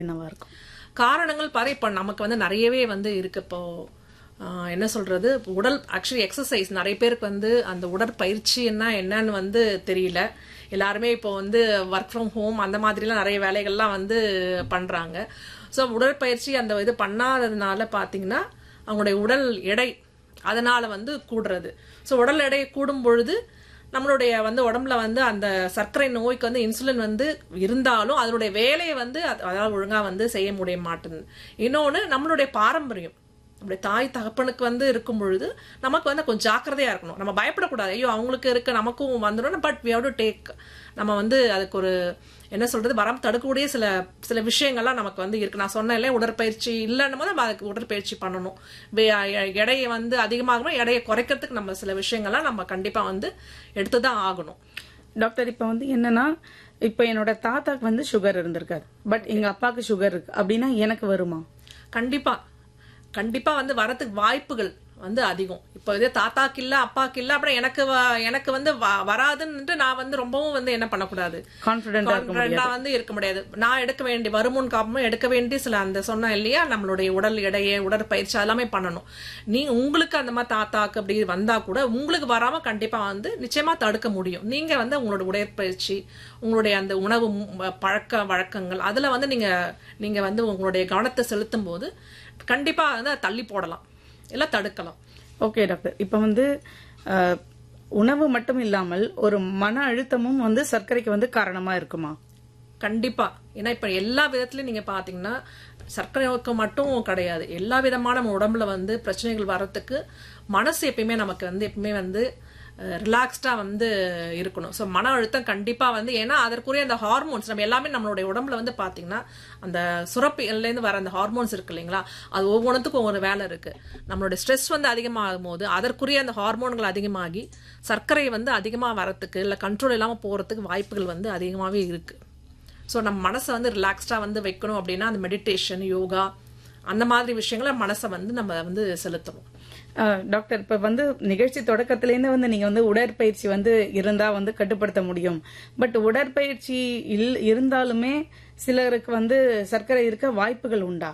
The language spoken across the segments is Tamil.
என்னவா இருக்கும் காரணங்கள் பாரு இப்போ நமக்கு வந்து நிறையவே வந்து இருக்கு இப்போ ஆஹ், என்ன சொல்றது உடல் ஆக்சுவலி எக்ஸசைஸ் நிறைய பேருக்கு வந்து அந்த உடற்பயிற்சின்னா என்னன்னு வந்து தெரியல எல்லாருமே இப்போ வந்து ஒர்க் ஃப்ரம் ஹோம் அந்த மாதிரிலாம் நிறைய வேலைகள்லாம் வந்து பண்றாங்க ஸோ உடற்பயிற்சி அந்த இது பண்ணாததுனால பாத்தீங்கன்னா அவங்களுடைய உடல் எடை அதனால வந்து கூடுறது ஸோ உடல் எடை கூடும் பொழுது நம்மளுடைய வந்து உடம்புல வந்து அந்த சர்க்கரை நோய்க்கு வந்து இன்சுலின் வந்து இருந்தாலும் அதனுடைய வேலையை வந்து அது- அதாவது ஒழுங்கா வந்து செய்ய முடிய மாட்டேங்குது இன்னொன்று நம்மளுடைய பாரம்பரியம் நம்முடைய தாய் தகப்பனுக்கு வந்து இருக்கும் பொழுது நமக்கு வந்து கொஞ்சம் ஜாக்கிரதையா இருக்கணும் நம்ம பயப்படக்கூடாது ஐயோ அவங்களுக்கு இருக்கு நமக்கும் வந்துடும் but we have to take நம்ம வந்து அதுக்கு ஒரு என்ன சொல்றது வரம் தடுக்கக்கூடிய சில சில விஷயங்கள்லாம் நமக்கு வந்து இருக்கு நான் சொன்னேன் இல்லையா உடற்பயிற்சி இல்லைன்னும் போது நம்ம அதுக்கு உடற்பயிற்சி பண்ணணும் வே- எ- எடையை வந்து அதிகமாகும் எடையை குறைக்கிறதுக்கு நம்ம சில விஷயங்கள்லாம் நம்ம கண்டிப்பா வந்து எடுத்துதான் ஆகணும் டாக்டர் இப்ப வந்து என்னன்னா இப்ப என்னோட தாத்தாக்கு வந்து சுகர் இருந்திருக்காது பட் எங்க அப்பாவுக்கு சுகர் இருக்கு அப்படின்னா எனக்கு வருமா கண்டிப்பா கண்டிப்பா வந்து வரதுக்கு வாய்ப்புகள் வந்து அதிகம் இப்போ இதே தாத்தாக்கு இல்ல அப்பாக்கு இல்ல அப்புறம் எனக்கு வ- எனக்கு வந்து வ- வராதுன்னுட்டு நான் வந்து ரொம்பவும் வந்து என்ன பண்ணக்கூடாது கான்பிடண்டா இருக்க முடியாது கான்பிடண்டா வந்து இருக்க முடியாது நான் எடுக்க வேண்டிய வருமுன் காப்பமும் எடுக்க வேண்டிய சில அந்த சொன்ன இல்லையா நம்மளுடைய உடல் எடையை உடற்பயிற்சி எல்லாமே பண்ணணும் நீ உங்களுக்கு அந்த மாதிரி தாத்தாக்கு அப்படி வந்தா கூட உங்களுக்கு வராம கண்டிப்பா வந்து நிச்சயமா தடுக்க முடியும் நீங்க வந்து உங்களோட உடற்பயிற்சி உங்களுடைய அந்த உணவு ம், பழக்க வழக்கங்கள் அதுல வந்து நீங்க நீங்க வந்து உங்களுடைய கவனத்தை செலுத்தும் போது கண்டிப்பா வந்து அதை தள்ளி போடலாம் இல்ல தடுக்கலாம் ஓகே டாக்டர் இப்ப வந்து அஹ், உணவு மட்டும் இல்லாமல் ஒரு மன அழுத்தமும் வந்து சர்க்கரைக்கு வந்து காரணமா இருக்குமா கண்டிப்பா ஏன்னா இப்ப எல்லா விதத்துலயும் நீங்க பாத்தீங்கன்னா சர்க்கரை நோய்க்கு மட்டும் கிடையாது எல்லா விதமான நம்ம உடம்புல வந்து பிரச்சனைகள் வர்றதுக்கு மனசு எப்பயுமே நமக்கு வந்து எப்பயுமே வந்து ரிலாக்ஸ்டா வந்து இருக்கணும் ஸோ மன அழுத்தம் கண்டிப்பா வந்து ஏன்னா அதற்குரிய அந்த ஹார்மோன்ஸ் நம்ம எல்லாமே நம்மளுடைய உடம்புல வந்து பாத்தீங்கன்னா அந்த சுரப்பிலேருந்து வர அந்த ஹார்மோன்ஸ் இருக்கு இல்லைங்களா அது ஒவ்வொன்றுத்துக்கும் ஒவ்வொரு வேலை இருக்கு நம்மளுடைய ஸ்ட்ரெஸ் வந்து அதிகமாகும் போது அதற்குரிய அந்த ஹார்மோன்கள் அதிகமாகி சர்க்கரை வந்து அதிகமாக வரத்துக்கு இல்லை கண்ட்ரோல் இல்லாமல் போறதுக்கு வாய்ப்புகள் வந்து அதிகமாகவே இருக்கு ஸோ நம்ம மனசை வந்து ரிலாக்ஸ்டாக வந்து வைக்கணும் அப்படின்னா அந்த மெடிடேஷன் யோகா அந்த மாதிரி விஷயங்களை மனசை வந்து நம்ம வந்து செலுத்தணும் அஹ், டாக்டர் இப்ப வந்து நிகழ்ச்சி தொடக்கத்துல இருந்து வந்து நீங்க வந்து உடற்பயிற்சி வந்து இருந்தா வந்து கட்டுப்படுத்த முடியும் பட் உடற்பயிற்சி இல் இருந்தாலுமே சிலருக்கு வந்து சர்க்கரை இருக்க வாய்ப்புகள் உண்டா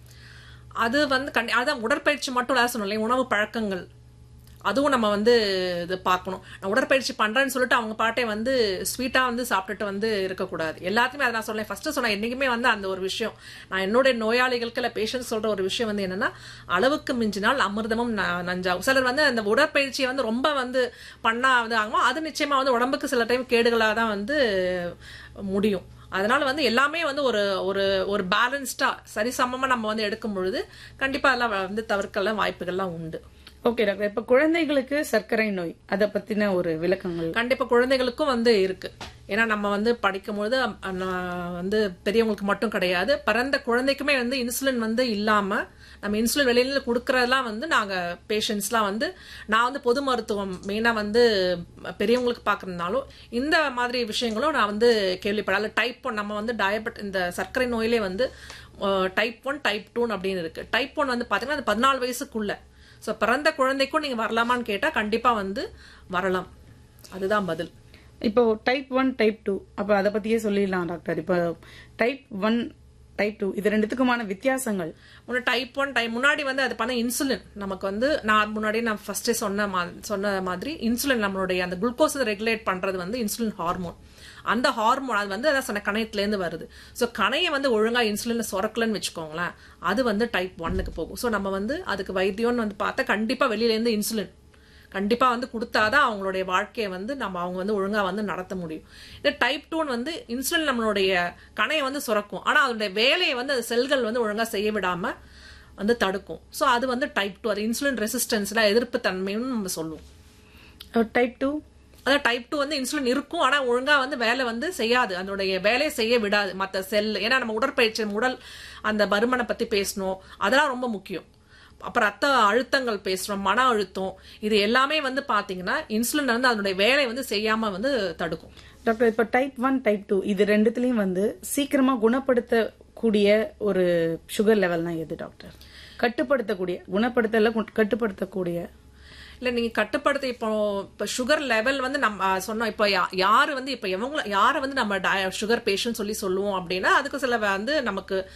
அது வந்து கண்டி அதான் உடற்பயிற்சி மட்டும் இல்லை சொன்னோம் இல்லையா உணவு பழக்கங்கள் அதுவும் நம்ம வந்து இது பார்க்கணும் நான் உடற்பயிற்சி பண்றேன்னு சொல்லிட்டு அவங்க பாட்டே வந்து ஸ்வீட்டா வந்து சாப்பிட்டுட்டு வந்து இருக்கக்கூடாது எல்லாத்தையுமே அதை நான் சொல்லேன் ஃபர்ஸ்ட் சொன்னேன் என்னைக்குமே வந்து அந்த ஒரு விஷயம் நான் என்னுடைய நோயாளிகளுக்கு இல்லை பேஷண்ட் சொல்ற ஒரு விஷயம் வந்து என்னன்னா அளவுக்கு மிஞ்சினால் அமிர்தமும் ந- நஞ்சாகும் சிலர் வந்து அந்த உடற்பயிற்சியை வந்து ரொம்ப வந்து பண்ணா வந்து ஆகுமோ அது நிச்சயமா வந்து உடம்புக்கு சில டைம் கேடுகளாக தான் வந்து முடியும் அதனால வந்து எல்லாமே வந்து ஒரு ஒரு ஒரு பேலன்ஸ்டா சரிசமமா நம்ம வந்து எடுக்கும் பொழுது கண்டிப்பா அதெல்லாம் வந்து தவிர்க்கலாம் வாய்ப்புகள்லாம் உண்டு ஓகே டாக்டர் இப்ப குழந்தைகளுக்கு சர்க்கரை நோய் அத பத்தின ஒரு விளக்கங்கள் கண்டிப்பா குழந்தைகளுக்கும் வந்து இருக்கு ஏன்னா நம்ம வந்து படிக்கும்பொழுது அ, நான் வந்து பெரியவங்களுக்கு மட்டும் கிடையாது பிறந்த குழந்தைக்குமே வந்து இன்சுலின் வந்து இல்லாம நம்ம இன்சுலின் வெளியில கொடுக்கறதெல்லாம் வந்து நாங்க பேஷண்ட்ஸ்லாம் வந்து நான் வந்து பொது மருத்துவம் மெயினா வந்து பெரியவங்களுக்கு பாக்குறதுனாலும் இந்த மாதிரி விஷயங்களும் நான் வந்து கேள்விப்படல டைப் ஒன் நம்ம வந்து டயபெட் இந்த சர்க்கரை நோயிலே வந்து டைப் ஒன் டைப் டூன்னு அப்படின்னு இருக்கு டைப் ஒன் வந்து பாத்தீங்கன்னா அது பதினாலு வயசுக்குள்ள ஸோ பிறந்த குழந்தைக்கும் நீங்க வரலாமான்னு கேட்டா கண்டிப்பா வந்து வரலாம் அதுதான் பதில் இப்போ டைப் ஒன் டைப் டூ அப்ப அதை பத்தியே சொல்லிடலாம் டாக்டர் இப்போ டைப் ஒன் டைப் டூ இது ரெண்டுத்துக்குமான வித்தியாசங்கள் முன்ன டைப் ஒன் டைப் முன்னாடி வந்து அது பண்ண இன்சுலின் நமக்கு வந்து நான் முன்னாடி நான் ஃபர்ஸ்டே சொன்ன மா சொன்ன மாதிரி இன்சுலின் நம்மளுடைய அந்த குளுக்கோஸ் ரெகுலேட் பண்றது வந்து இன்சுலின் ஹார்மோன் அந்த ஹார்மோன் அது வந்து அதான் சொன்ன கணையத்துலேருந்து வருது ஸோ கணையை வந்து ஒழுங்கா இன்சுலின் சுரக்கலன்னு வச்சுக்கோங்களேன் அது வந்து டைப் ஒன்னுக்கு போகும் ஸோ நம்ம வந்து அதுக்கு வைத்தியம்னு வந்து பார்த்தா கண்டிப்பா வெளியிலேருந்து இன்சுலின் கண்டிப்பா வந்து கொடுத்தாதான் அவங்களுடைய வாழ்க்கையை வந்து நம்ம அவங்க வந்து ஒழுங்கா வந்து நடத்த முடியும் இது டைப் டூன் வந்து இன்சுலின் நம்மளுடைய கணையை வந்து சுரக்கும் ஆனா அதனுடைய வேலையை வந்து அது செல்கள் வந்து ஒழுங்கா செய்ய விடாம வந்து தடுக்கும் ஸோ அது வந்து டைப் டூ அது இன்சுலின் ரெசிஸ்டன்ஸ்ல எதிர்ப்பு தன்மைன்னு நம்ம சொல்லுவோம் டைப் டூ அதான் டைப் டூ வந்து இன்சுலின் இருக்கும் ஆனா ஒழுங்கா வந்து வேலை வந்து செய்யாது அதனுடைய வேலையை செய்ய விடாது மற்ற செல் ஏன்னா நம்ம உடற்பயிற்சி நம்ம உடல் அந்த பருமனை பத்தி பேசணும் அதெல்லாம் ரொம்ப முக்கியம் அப்புறம் ரத்த அழுத்தங்கள் பேசுறோம் மன அழுத்தம் இது எல்லாமே வந்து பாத்தீங்கன்னா இன்சுலின் வந்து அதனுடைய வேலையை வந்து செய்யாம வந்து தடுக்கும் டாக்டர் இப்போ டைப் ஒன் டைப் டூ இது ரெண்டுத்துலயும் வந்து சீக்கிரமா குணப்படுத்தக்கூடிய ஒரு சுகர் லெவல்னா எது டாக்டர் கட்டுப்படுத்தக்கூடிய குணப்படுத்தல கு- கட்டுப்படுத்தக்கூடிய இல்ல நீங்க கட்டுப்படுத்த இப்போ இப்போ சுகர் லெவல் வந்து நம்ம ஆ, சொன்னோம் இப்போ யா- யாரு வந்து இப்போ எவங்கள யாரை வந்து நம்ம சுகர் பேஷண்ட் சொல்லி சொல்லுவோம் அப்படின்னா அதுக்கு சில வந்து நமக்கு